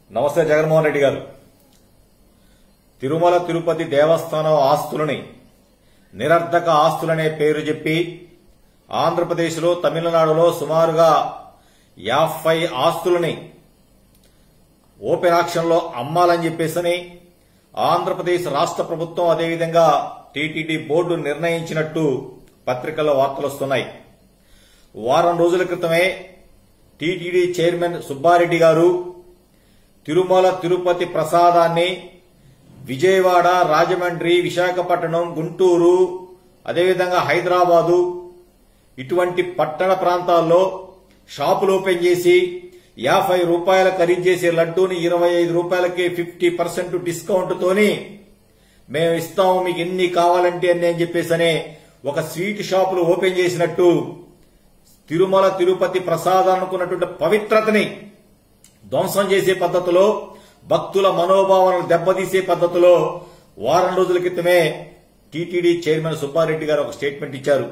నమస్తే జగన్మోహన్ రెడ్డి గారు తిరుమల తిరుపతి దేవస్థానం ఆస్తులని నిరర్ధక ఆస్తులనే పేరు చెప్పి ఆంధ్రప్రదేశ్లో తమిళనాడులో సుమారుగా యాభై ఆస్తులని ఓపెన్ ఆక్షన్లో అమ్మాలని చెప్పేసని ఆంధ్రప్రదేశ్ రాష్ట్ర ప్రభుత్వం అదేవిధంగా టీటీడీ బోర్డు నిర్ణయించినట్టు పత్రికల్లో వార్తలు వస్తున్నాయి వారం రోజుల క్రితమే టీటీడీ చైర్మన్ సుబ్బారెడ్డి గారు తిరుమల తిరుపతి ప్రసాదాన్ని విజయవాడ రాజమండ్రి విశాఖపట్నం గుంటూరు అదేవిధంగా హైదరాబాదు ఇటువంటి పట్టణ ప్రాంతాల్లో షాపులు ఓపెన్ చేసి యాభై రూపాయల ఖరీదు చేసే లడ్డూని ఇరవై ఐదు రూపాయలకి ఫిఫ్టీ పర్సెంట్ డిస్కౌంట్ తోని మేము ఇస్తాము మీకు ఎన్ని కావాలంటే అని అని చెప్పేసనే ఒక స్వీట్ షాపులు ఓపెన్ చేసినట్టు తిరుమల తిరుపతి ప్రసాదం అనుకున్నటువంటి పవిత్రతని ధ్వంసం చేసే పద్ధతిలో భక్తుల మనోభావాలను దెబ్బతీసే పద్ధతిలో వారం రోజుల క్రితమే టీటీడీ చైర్మన్ సుబ్బారెడ్డి గారు ఒక స్టేట్మెంట్ ఇచ్చారు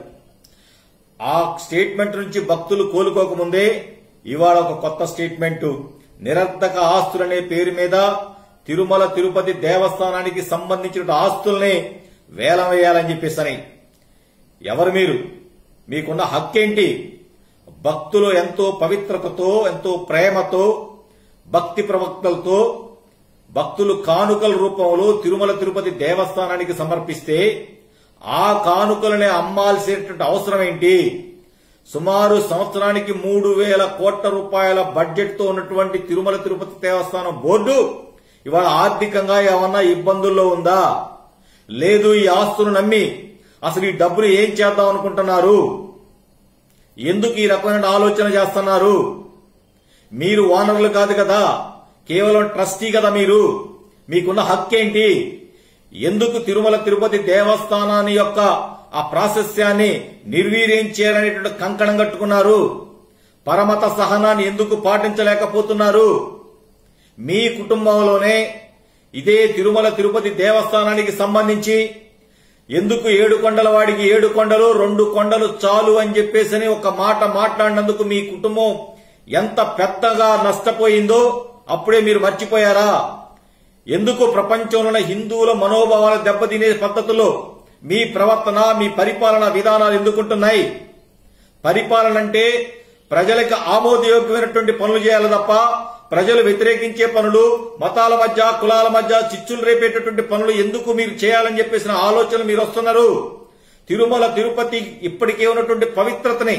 ఆ స్టేట్మెంట్ నుంచి భక్తులు కోలుకోకముందే ఇవాళ ఒక కొత్త స్టేట్మెంట్ నిరర్ధక ఆస్తులనే పేరు మీద తిరుమల తిరుపతి దేవస్థానానికి సంబంధించిన ఆస్తుల్ని వేలం వేయాలని చెప్పేసని ఎవరు మీరు మీకున్న హక్కేంటి భక్తులు ఎంతో పవిత్రతతో ఎంతో ప్రేమతో భక్తి ప్రవక్తలతో భక్తులు కానుకల రూపంలో తిరుమల తిరుపతి దేవస్థానానికి సమర్పిస్తే ఆ కానుకలనే అమ్మాల్సినటువంటి అవసరం ఏంటి సుమారు సంవత్సరానికి మూడు వేల కోట్ల రూపాయల బడ్జెట్ తో ఉన్నటువంటి తిరుమల తిరుపతి దేవస్థానం బోర్డు ఇవాళ ఆర్థికంగా ఏమన్నా ఇబ్బందుల్లో ఉందా లేదు ఈ ఆస్తులు నమ్మి అసలు ఈ డబ్బులు ఏం చేద్దాం అనుకుంటున్నారు ఎందుకు ఈ రకమైన ఆలోచన చేస్తున్నారు మీరు ఓనర్లు కాదు కదా కేవలం ట్రస్టీ కదా మీరు మీకున్న హక్కేంటి ఎందుకు తిరుమల తిరుపతి దేవస్థానాన్ని యొక్క ఆ ప్రాశస్యాన్ని నిర్వీర్యం చేయాలనేటువంటి కంకణం కట్టుకున్నారు పరమత సహనాన్ని ఎందుకు పాటించలేకపోతున్నారు మీ కుటుంబంలోనే ఇదే తిరుమల తిరుపతి దేవస్థానానికి సంబంధించి ఎందుకు ఏడు కొండల వాడికి ఏడు కొండలు రెండు కొండలు చాలు అని చెప్పేసి ఒక మాట మాట్లాడినందుకు మీ కుటుంబం ఎంత పెద్దగా నష్టపోయిందో అప్పుడే మీరు మర్చిపోయారా ఎందుకు ప్రపంచంలోని హిందువుల మనోభావాలు దెబ్బతినే పద్ధతిలో మీ ప్రవర్తన మీ పరిపాలన విధానాలు ఎందుకుంటున్నాయి పరిపాలన అంటే ప్రజలకు ఆమోదయోగ్యమైనటువంటి పనులు చేయాలి తప్ప ప్రజలు వ్యతిరేకించే పనులు మతాల మధ్య కులాల మధ్య చిచ్చులు రేపేటటువంటి పనులు ఎందుకు మీరు చేయాలని చెప్పేసిన ఆలోచన మీరు వస్తున్నారు తిరుమల తిరుపతి ఇప్పటికే ఉన్నటువంటి పవిత్రతని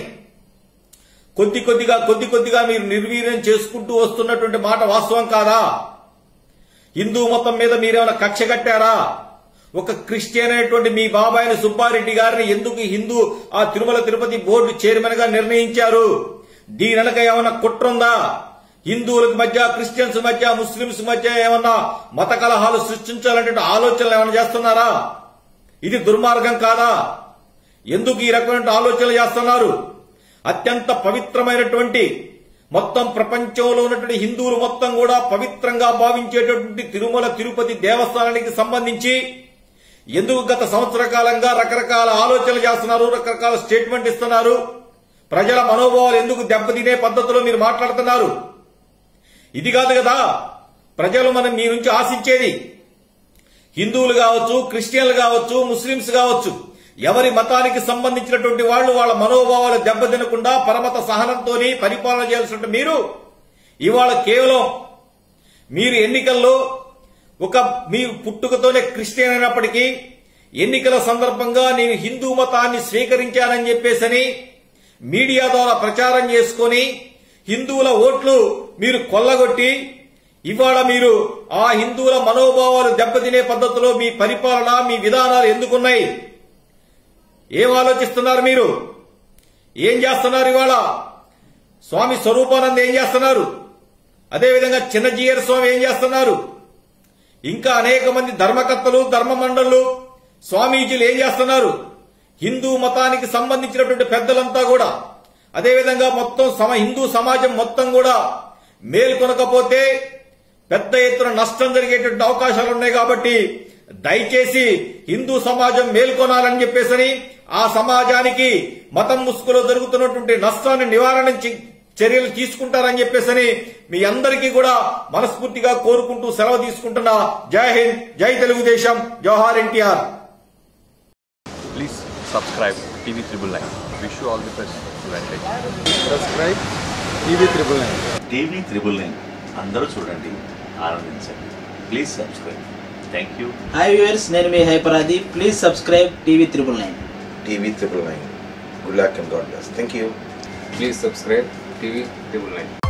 కొద్ది కొద్దిగా కొద్ది కొద్దిగా మీరు నిర్వీర్యం చేసుకుంటూ వస్తున్నటువంటి మాట వాస్తవం కాదా హిందూ మతం మీద మీరేమైనా కక్ష కట్టారా ఒక క్రిస్టియన్ అయినటువంటి మీ బాబాయిని సుబ్బారెడ్డి గారిని ఎందుకు హిందూ ఆ తిరుమల తిరుపతి బోర్డు చైర్మన్ గా నిర్ణయించారు దీని వెనక ఏమైనా కుట్రుందా హిందువులకు మధ్య క్రిస్టియన్స్ మధ్య ముస్లింస్ మధ్య ఏమన్నా మత కలహాలు సృష్టించాలంటే ఆలోచనలు ఏమైనా చేస్తున్నారా ఇది దుర్మార్గం కాదా ఎందుకు ఈ రకమైన ఆలోచనలు చేస్తున్నారు అత్యంత పవిత్రమైనటువంటి మొత్తం ప్రపంచంలో ఉన్నటువంటి హిందువులు మొత్తం కూడా పవిత్రంగా భావించేటటువంటి తిరుమల తిరుపతి దేవస్థానానికి సంబంధించి ఎందుకు గత సంవత్సర కాలంగా రకరకాల ఆలోచనలు చేస్తున్నారు రకరకాల స్టేట్మెంట్ ఇస్తున్నారు ప్రజల మనోభావాలు ఎందుకు దెబ్బతినే పద్ధతిలో మీరు మాట్లాడుతున్నారు ఇది కాదు కదా ప్రజలు మనం మీ నుంచి ఆశించేది హిందువులు కావచ్చు క్రిస్టియన్లు కావచ్చు ముస్లింస్ కావచ్చు ఎవరి మతానికి సంబంధించినటువంటి వాళ్ళు వాళ్ళ మనోభావాలు దెబ్బతినకుండా పరమత సహనంతోని పరిపాలన చేయాల్సిన మీరు ఇవాళ కేవలం మీరు ఎన్నికల్లో ఒక మీరు పుట్టుకతోనే క్రిస్టియన్ అయినప్పటికీ ఎన్నికల సందర్భంగా నేను హిందూ మతాన్ని స్వీకరించానని చెప్పేసని మీడియా ద్వారా ప్రచారం చేసుకొని హిందువుల ఓట్లు మీరు కొల్లగొట్టి ఇవాళ మీరు ఆ హిందువుల మనోభావాలు దెబ్బతినే పద్ధతిలో మీ పరిపాలన మీ విధానాలు ఎందుకున్నాయి ఏం ఆలోచిస్తున్నారు మీరు ఏం చేస్తున్నారు ఇవాళ స్వామి స్వరూపానంద ఏం చేస్తున్నారు అదేవిధంగా చిన్నజీయర్ స్వామి ఏం చేస్తున్నారు ఇంకా అనేక మంది ధర్మకర్తలు ధర్మ మండళ్ళు స్వామీజీలు ఏం చేస్తున్నారు హిందూ మతానికి సంబంధించినటువంటి పెద్దలంతా కూడా అదేవిధంగా మొత్తం సమ హిందూ సమాజం మొత్తం కూడా మేల్కొనకపోతే పెద్ద ఎత్తున నష్టం జరిగేటువంటి అవకాశాలు ఉన్నాయి కాబట్టి దయచేసి హిందూ సమాజం మేల్కొనాలని చెప్పేసని ఆ సమాజానికి మతం ముసుగులో జరుగుతున్నటువంటి నష్టాన్ని నివారణ చర్యలు తీసుకుంటారని చెప్పేసి మీ అందరికీ కూడా మనస్ఫూర్తిగా కోరుకుంటూ సెలవు తీసుకుంటున్నా జై హింద్ జై Telugudesam Jawahar NTR Please subscribe TV Triple Nine. Wish you all the best. Venkat. Subscribe TV triple nine TV triple nine అందరూ చూడండి ఆనందించండి please subscribe thank you hi viewers నేను మీ హైపరాది please subscribe TV triple nine TV triple nine. Good luck and God bless. Thank you. Please subscribe TV triple nine